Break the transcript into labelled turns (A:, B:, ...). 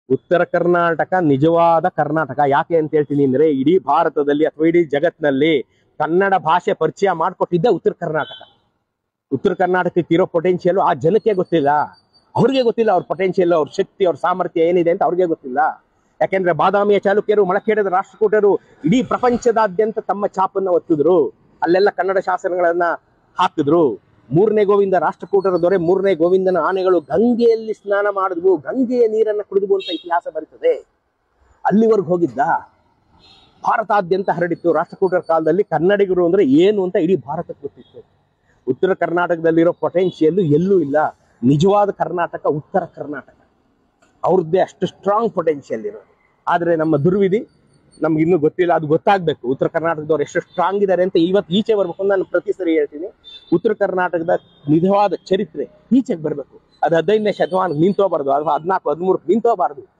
A: ಉತ್ತರ ಕರ್ನಾಟಕ ನಿಜವಾದ ಕರ್ನಾಟಕ ಯಾಕೆ ಅಂತ ಹೇಳ್ತೀನಿ ಅಂದ್ರೆ ಇಡೀ ಭಾರತದಲ್ಲಿ ಅಥವಾ ಇಡೀ ಜಗತ್ನಲ್ಲಿ ಕನ್ನಡ ಭಾಷೆ ಪರಿಚಯ ಮಾಡಿಕೊಟ್ಟಿದ್ದೆ ಉತ್ತರ ಕರ್ನಾಟಕ ಉತ್ತರ ಕರ್ನಾಟಕಕ್ಕೆ ಇರೋ ಪೊಟೆನ್ಶಿಯಲ್ ಆ ಜನಕ್ಕೆ ಗೊತ್ತಿಲ್ಲ ಅವ್ರಿಗೆ ಗೊತ್ತಿಲ್ಲ ಅವ್ರ ಪೊಟೆನ್ಶಿಯಲ್ ಅವ್ರ ಶಕ್ತಿ ಅವ್ರ ಸಾಮರ್ಥ್ಯ ಏನಿದೆ ಅಂತ ಅವ್ರಿಗೆ ಗೊತ್ತಿಲ್ಲ ಯಾಕೆಂದ್ರೆ ಬಾದಾಮಿಯ ಚಾಲುಕ್ಯರು ಮಳಖೇಡದ ರಾಷ್ಟ್ರಕೂಟರು ಇಡೀ ಪ್ರಪಂಚದಾದ್ಯಂತ ತಮ್ಮ ಛಾಪನ್ನ ಒತ್ತಿದ್ರು ಅಲ್ಲೆಲ್ಲ ಕನ್ನಡ ಶಾಸನಗಳನ್ನ ಹಾಕಿದ್ರು ಮೂರನೇ ಗೋವಿಂದ ರಾಷ್ಟ್ರಕೂಟರ ದೊರೆ ಮೂರನೇ ಗೋವಿಂದನ ಆನೆಗಳು ಗಂಗೆಯಲ್ಲಿ ಸ್ನಾನ ಮಾಡಿದ್ವು ಗಂಗೆಯ ನೀರನ್ನ ಕುಡಿದ್ವು ಅಂತ ಇತಿಹಾಸ ಬರ್ತದೆ ಅಲ್ಲಿವರೆಗೂ ಹೋಗಿದ್ದ ಭಾರತಾದ್ಯಂತ ಹರಡಿತ್ತು ರಾಷ್ಟ್ರಕೂಟರ ಕಾಲದಲ್ಲಿ ಕನ್ನಡಿಗರು ಅಂದ್ರೆ ಏನು ಅಂತ ಇಡೀ ಭಾರತಕ್ಕೆ ಗೊತ್ತಿತ್ತು ಉತ್ತರ ಕರ್ನಾಟಕದಲ್ಲಿರೋ ಪೊಟೆನ್ಶಿಯಲ್ ಎಲ್ಲೂ ಇಲ್ಲ ನಿಜವಾದ ಕರ್ನಾಟಕ ಉತ್ತರ ಕರ್ನಾಟಕ ಅವ್ರದ್ದೇ ಅಷ್ಟು ಸ್ಟ್ರಾಂಗ್ ಪೊಟೆನ್ಶಿಯಲ್ ಇರೋದು ಆದ್ರೆ ನಮ್ಮ ದುರ್ವಿಧಿ ನಮ್ಗೆ ಇನ್ನೂ ಗೊತ್ತಿಲ್ಲ ಅದು ಗೊತ್ತಾಗ್ಬೇಕು ಉತ್ತರ ಕರ್ನಾಟಕದವ್ರು ಎಷ್ಟು ಸ್ಟ್ರಾಂಗ್ ಇದ್ದಾರೆ ಅಂತ ಇವತ್ತು ಈಚೆ ಬರ್ಬೇಕು ಅಂತ ನಾನು ಪ್ರತಿ ಸರಿ ಹೇಳ್ತೀನಿ ಉತ್ತರ ಕರ್ನಾಟಕದ ನಿಜವಾದ ಚರಿತ್ರೆ ಈಚೆಗೆ ಬರಬೇಕು ಅದು ಹದಿನೈದನೇ ಶತಮಾನ ನಿಂತೋಬಾರ್ದು ಅಥವಾ ಹದಿನಾಲ್ಕು ಹದಿಮೂರು ನಿಂತೋಬಾರ್ದು